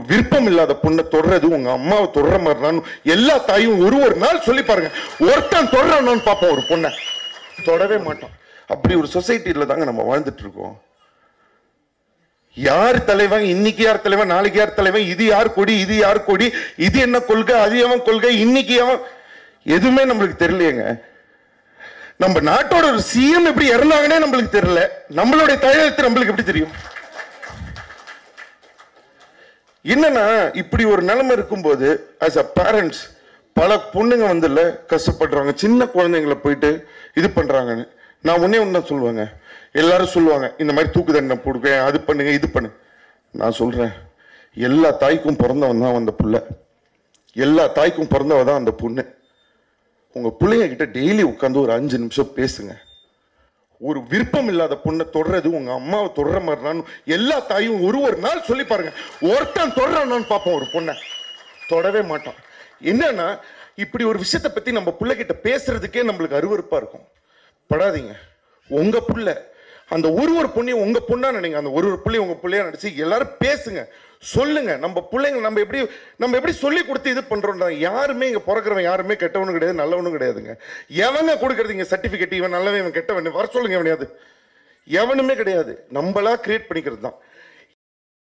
விருப்பம் இல்லாத பொண்ணை தொடறது உங்க அம்மாவை தொடர மாதிரி தான் எல்லா தாயும் ஒரு ஒரு நாள் சொல்லி பாருங்க ஒருத்தன் தொடறானு பார்ப்போம் ஒரு பொண்ணை தொடவே மாட்டோம் அப்படி ஒரு சொசைட்டில தாங்க நம்ம வாழ்ந்துட்டு இருக்கோம் யார் தலைவன் இன்னைக்கு யார் தலைவன் நாளைக்கு யார் தலைவன் இது யார் கொடி இது யார் கொடி இது என்ன கொள்கை அது எவன் கொள்கை இன்னைக்கு எவன் எதுவுமே நம்மளுக்கு தெரியலையேங்க நம்ம நாட்டோட ஒரு சிஎம் எப்படி இறந்தாங்கன்னே நம்மளுக்கு தெரியல நம்மளுடைய தலையெழுத்து நம்மளுக்கு எப்படி தெரியும் என்னன்னா இப்படி ஒரு நிலைமை இருக்கும்போது ஆஸ் அ பேரண்ட்ஸ் பல பொண்ணுங்க வந்துல கஷ்டப்படுறாங்க சின்ன குழந்தைங்களை போயிட்டு இது பண்றாங்கன்னு நான் ஒன்னே ஒன்று தான் சொல்லுவாங்க எல்லாரும் சொல்லுவாங்க இந்த மாதிரி தூக்கு தண்டனை போடுங்க அது பண்ணுங்க இது பண்ணு நான் சொல்றேன் எல்லா தாய்க்கும் பிறந்தவன் தான் அந்த புள்ள எல்லா தாய்க்கும் பிறந்தவ தான் அந்த பொண்ணு உங்க பிள்ளைங்க கிட்ட டெய்லி உட்காந்து ஒரு அஞ்சு நிமிஷம் பேசுங்க ஒரு விருப்பம் இல்லாத பொண்ணை தொடறது உங்க அம்மாவை தொடர மாதிரி தான் எல்லா தாயும் ஒரு ஒரு நாள் சொல்லி பாருங்க ஒருத்தன் தொடறான்னு பார்ப்போம் ஒரு பொண்ணை தொடவே மாட்டான் என்னன்னா இப்படி ஒரு விஷயத்தை பத்தி நம்ம பிள்ளைகிட்ட பேசுறதுக்கே நம்மளுக்கு அருவருப்பா இருக்கும் படாதீங்க உங்க புள்ள அந்த ஒரு ஒரு பொண்ணையும் உங்க பொண்ணா நினைங்க அந்த ஒரு ஒரு புள்ளையும் உங்க பிள்ளையா நினைச்சு எல்லாரும் பேசுங்க சொல்லுங்க நம்ம பிள்ளைங்க நம்ம எப்படி நம்ம எப்படி சொல்லி கொடுத்து இது பண்றோம்டா யாருமே இங்க பிறக்கிறவன் யாருமே கெட்டவனும் கிடையாது நல்லவனும் கிடையாதுங்க எவங்க கொடுக்கறது இங்க சர்டிபிகேட் இவன் நல்லவன் இவன் கெட்டவன் வர சொல்லுங்க எவனையாவது எவனுமே கிடையாது நம்மளா கிரியேட் பண்ணிக்கிறது தான்